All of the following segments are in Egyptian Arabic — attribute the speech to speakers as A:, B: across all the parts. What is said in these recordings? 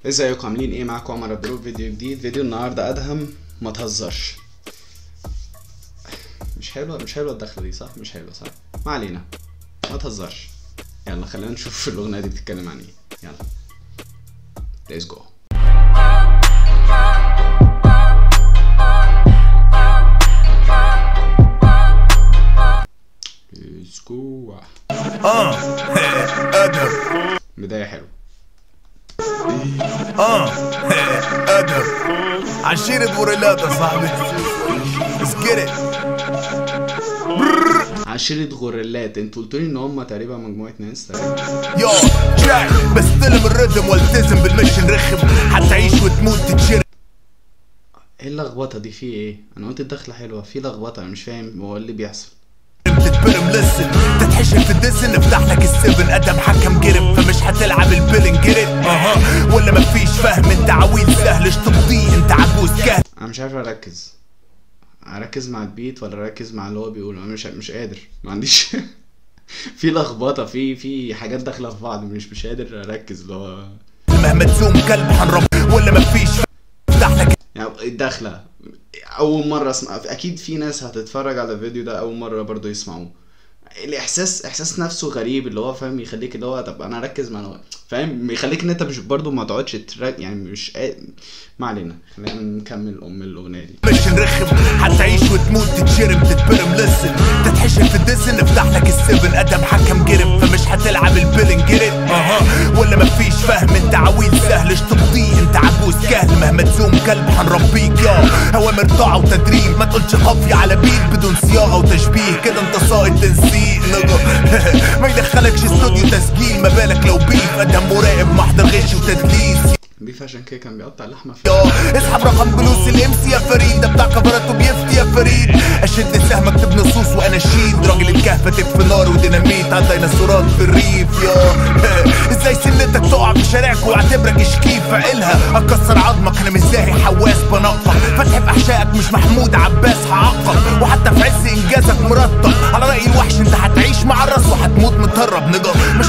A: ازيكم عاملين ايه معاكم عمر عبد الرؤوف فيديو جديد فيديو النهارده ادهم ما تهزرش مش حلوه مش حلوه الدخله دي صح مش حلوه صح ما علينا ما تهزرش يلا خلينا نشوف الاغنيه دي بتتكلم عن ايه يلا ليتس جو ليتس جو
B: اه ادم
A: بدايه حلوه
B: اه ادم عشيرة غوريلات يا صاحبي Let's get it
A: عشرة غوريلات انتوا قلتوا لي ان هم تقريبا مجموعه ناس تقريبا
B: يو جاك بستلم الرhythm والتزم بالمشن رخم هتعيش وتموت تتشرب
A: ايه اللخبطه دي في ايه انا قلت الدخله حلوه في لخبطه انا مش فاهم هو إيه اللي بيحصل
B: تتبرم لسن تتحشر في الدسن افتح لك السفن ادم حكم جرب فمش هتلعب البلن جرب اها ولا مفيش فهم انت عويل سهل اشتبضيه انت عجوز كهل
A: انا مش عارف اركز اركز مع البيت ولا اركز مع اللي هو بيقوله انا مش مش قادر ما عنديش في لخبطه في في حاجات داخله في بعض مش مش قادر اركز اللي هو
B: مهما تزوم كلب هنرب ولا مفيش فهم افتح لك
A: يعني الدخله اول مره اسمع اكيد في ناس هتتفرج على الفيديو ده اول مره برضو يسمعوه الاحساس احساس نفسه غريب اللي هو فاهم يخليك اللي هو طب انا اركز مع الو- فاهم يخليك ان انت مش برضو ما تقعدش ترك يعني مش قا- ما علينا خلينا نكمل ام الاغنيه دي
B: مش نرخم هتعيش وتموت تتشرم تتبرم لسن تتحشر في الدسن افتح لك السفن ادم حكم جرب فمش هتلعب البلن جرب اها ولا مفيش فهم انت عويل سهل اشتبضيه انت عجوز كهل مهما تزوم كلب هنربيك يا اوامر طاعه وتدريب ما تقولش خفي على بيت بدون صياغه وتشبيه كده انت ساقط تنسيق نجا ما يدخلكش استوديو تسجيل ما بالك لو بيف ادم مراقب محضر غش وتدليس
A: بيف عشان كده كان بيقطع اللحمه في
B: يا اسحب رقم فلوس الامسي يا فريد ده بتاع كفرات وبيفتي يا فريد اشد سهم اكتب نصوص واناشيد راجل الكهف في نار وديناميت على الديناصورات في الريف يا ازاي سنتك تقع في شارعك واعتبرك اشكيف عقلها اكسر عظمك انا مش زاهي حواس بنقطع فتح في احشائك مش محمود عباس هعقب وحتى في عز انجازك مرتب على راي الوحش انت هتعيش مع الراس وهتموت متهرب نجا مش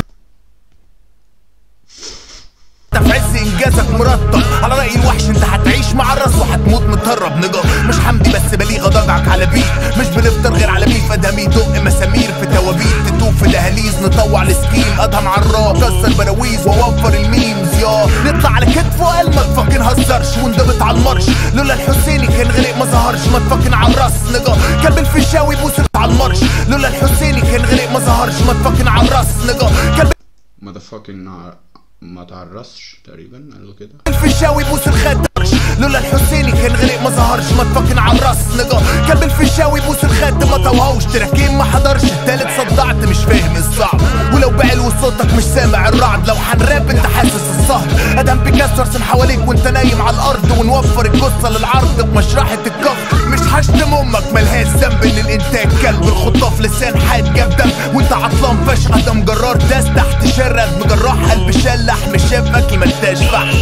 B: انت في عز انجازك مرتب على راي الوحش انت هتعيش مع الراس وهتموت متهرب نجا مش حمدي بس بليغه ضجعك على بيت مش بنفطر غير على بيف ادهم يدق مسامير في توابيت تتوه في دهاليز نطوع السكيم ادهم عراق كسر براويز ووفر الميمز يا نطلع على كتفه قال ما تفكن هزرش وندبت على المرش لولا الحسيني كان غرق ما ظهرش ما تفكن على الراس نجا كلب الفيشاوي بوس على المرش لولا الحسيني كان غرق ما ظهرش ما تفكن على الراس نجا كلب
A: ما فاكن ما تعرسش تقريبا قالوا كده
B: الفيشاوي بوس الخد لولا الحسيني كان غرق ما ظهرش ما تفكن على الراس نجا كلب الفيشاوي بوس الخد ما توهوش تراكين ما حضرش التالت صدعت مش فاهم الصعب ولو بعلو صوتك مش سامع الرعد لو حنراب انت حاسس الصهد ادم بيكسر ارسم حواليك وانت نايم على الارض ونوفر الجثه للعرض بمشرحه الكف مش هشتم امك ملهاش ذنب ان الانتاج كلب الخطاف لسان حاد جاب دم وانت عطلان فشخ ادم جرار داس تحت شرك مجراح قلب شلح مش شافك ما انتاش فحش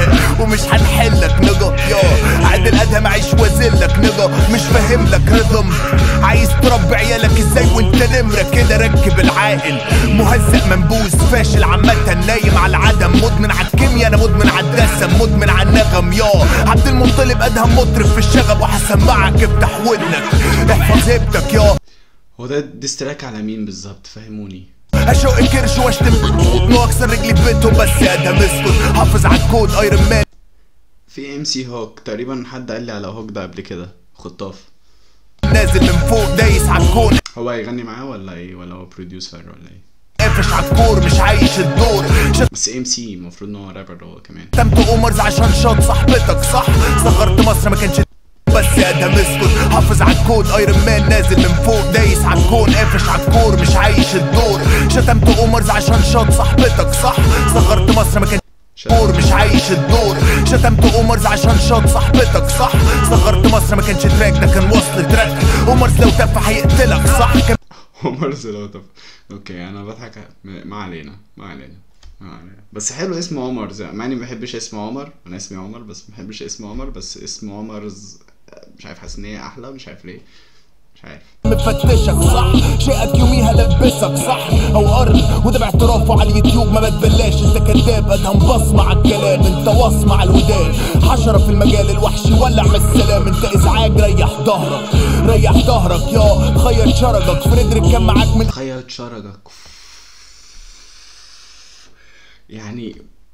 B: ومش هنحلك نجا يا عادل ادهم عيش وازلك نجا مش فاهم لك رضم عايز تربي عيالك ازاي وانت نمره كده ركب العاقل مهزأ منبوذ فاشل عامة نايم على العدم مدمن على الكيمياء انا مدمن على الدسم مدمن على النغم يا عبد المطلب ادهم مطرب في الشغب وهسمعك افتح ودنك احفظ هيبتك يا
A: هو ده ديستراك على مين بالظبط فهموني
B: اشق كرش واشتم واكسر رجلي في بيتهم بس يا ادهم اسكت حافظ على الكود ايرون مان
A: في ام سي هوك تقريبا حد قال لي على هوك ده قبل كده خطاف
B: نازل من فوق دايس على الكون
A: هو هيغني معاه ولا ايه ولا هو بروديوسر ولا ايه
B: قافش على الكور مش عايش الدور
A: بس ام سي المفروض ان هو رابر هو كمان
B: شتمت اومرز عشان شاط صاحبتك صح صغرت مصر ما كانش بس يا ادهم اسكت حافظ على الكود ايرون مان نازل من فوق دايس على الكون قافش على الكور مش عايش الدور شتمت اومرز عشان شاط صاحبتك صح صغرت مصر ما كانش دور مش عايش الدور شتمت اومرز عشان شاط صاحبتك صح صغرت مصر ما كانش تراك ده كان وصل تراك اومرز لو تف هيقتلك صح كان
A: عمر زلوتف اوكي انا بضحك م- ما علينا ما علينا ما علينا بس حلو اسم عمر زي مع اني ما بحبش اسم عمر انا اسمي عمر بس ما بحبش اسم عمر بس اسم عمر ز... مش عارف حاسس ان هي احلى مش عارف ليه مش عارف
B: مفتشك صح شيئك يوميها لبسك صح او ارض وده باعترافه على اليوتيوب ما بتبلاش انت كذاب ادهم بصمة على الكلام انت وصمة على الودان حشرة في المجال الوحشي ولع من السلام انت ازعاج ريح ظهرك ريح ظهرك يا خيط شرجك فريدريك كان معاك من
A: خيط شرجك يعني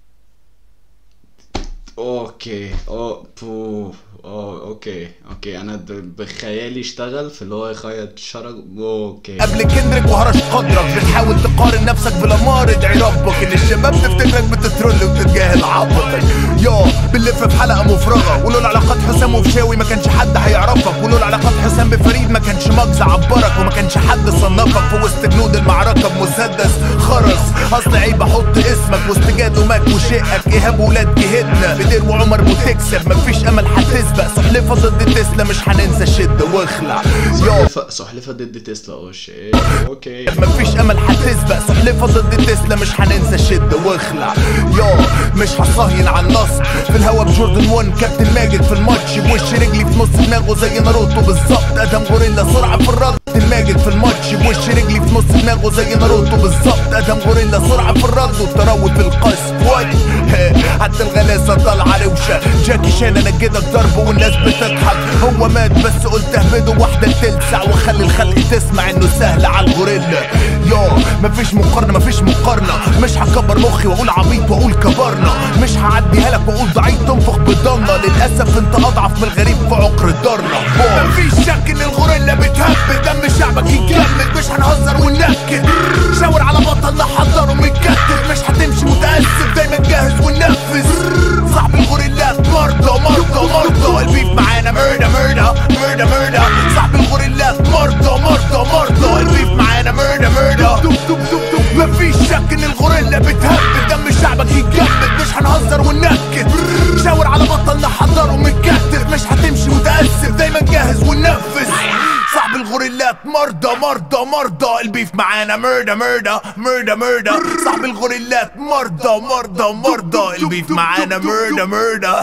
A: اوكي او بو أو اوكي اوكي انا د- بخيالي اشتغل في اللي هو يخيط شرج اوكي
B: قبل كندريك وهرش قدرك بتحاول تقارن نفسك بلامار ادعي ربك ان الشباب تفتكرك بتترول وبتتجاهل عبطك يا بنلف في حلقه مفرغه ولولا علاقات حسام وفشاوي ما كانش حد هيعرفك ولولا علاقات حسام بفريد ما كانش مجز عبرك وما كانش حد صنفك في وسط جنود المعركه بمسدس خرس اصل عيب احط اسمك وسط جاد وماك وشقك ايهاب ولاد جهتنا بدير وعمر بتكسب مفيش امل هتسبق سحلفه ضد تسلا مش هننسى شد واخلع يا
A: سحلفة سحلفة ضد تسلا اوش ايه اوكي
B: مفيش امل هتسبق سحلفه ضد تسلا مش هننسى شد واخلع يا مش هصهين على النصر في الهوا بجوردن 1 كابتن ماجد في الماتش بوش رجلي في نص دماغه زي ناروتو بالظبط ادم غوريلا سرعه في الرد كابتن ماجد في الماتش بوش رجلي في نص دماغه زي ناروتو بالظبط ادم غوريلا سرعه في الرد والتروي في القصف وات حتى الغلاسه طالعه روشه جاكي شان انا كده ضرب والناس بتضحك هو مات بس قلت اهبده واحده تلسع واخلي الخلق تسمع انه سهل على الغوريلا يا مفيش مقارنه مفيش مقارنه مش هكبر مخي واقول عبيط واقول كبرنا مش هعديها لك واقول ضعيف تنفخ بالضمه للاسف انت اضعف من الغريب في عقر الدرنا مفيش شك ان الغوريلا بتهبد دم شعبك يتجمد مش هنهزر وننكد شاور على بطل نحضره متكتف مش هتمشي متاسف دايما جاهز وننفذ صاحب الغوريلات مرضى مرضى مرضى البيف معانا مرضى مرضى مرضى مرضى صاحب الغوريلات مرضى مرضى مرضى البيف معانا مرضى مرضى مفيش شك ان الغوريلا بتهبد دم شعبك يتجمد مش هنهزر وننكد شاور على بطل نحضره متكتف مش هتمشي متاسف دايما جاهز وننفذ صاحب الغوريلات مرضى مرضى مرضى البيف معانا مرضى مرضى مرضى مرضى صاحب الغوريلات مرضى مرضى مرضى البيف معانا مرضى مرضى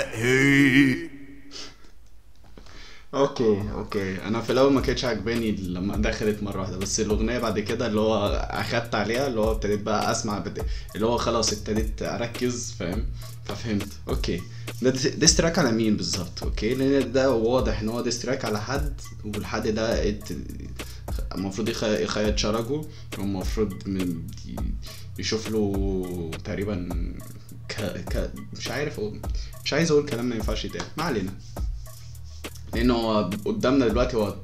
A: اوكي اوكي انا في الاول ما كانتش عجباني لما دخلت مره واحده بس الاغنيه بعد كده اللي هو اخدت عليها اللي هو ابتديت بقى اسمع بت... اللي هو خلاص ابتديت اركز فاهم ففهمت اوكي ده ديس تراك على مين بالظبط اوكي لان ده واضح ان هو ديس تراك على حد والحد ده ات... المفروض يخ... يخيط شرجه والمفروض من... يشوف له تقريبا ك... ك... مش عارف اقول مش عايز اقول كلام ما ينفعش يتقال ما علينا لان هو قدامنا دلوقتي هو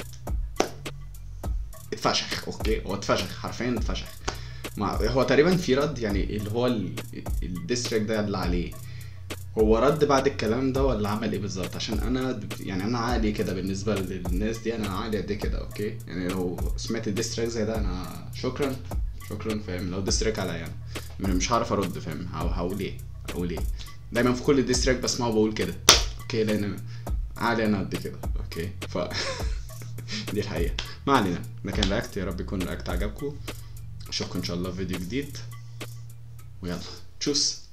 A: اتفشخ اوكي هو اتفشخ حرفيا اتفشخ ما هو تقريبا في رد يعني اللي هو الديستريك ده اللي عليه هو رد بعد الكلام ده ولا عمل ايه بالظبط عشان انا يعني انا عقلي كده بالنسبه للناس دي انا عقلي قد كده اوكي يعني لو سمعت الديستريك زي ده انا شكرا شكرا فاهم لو ديستريك عليا يعني مش هعرف ارد فاهم هقول ايه هقول ايه دايما في كل ديستريك بسمعه بقول كده اوكي لان عالي انا قد كده اوكي ف دي الحقيقه ما علينا ده كان رياكت يا رب يكون الرياكت عجبكم اشوفكم ان شاء الله في فيديو جديد ويلا تشوس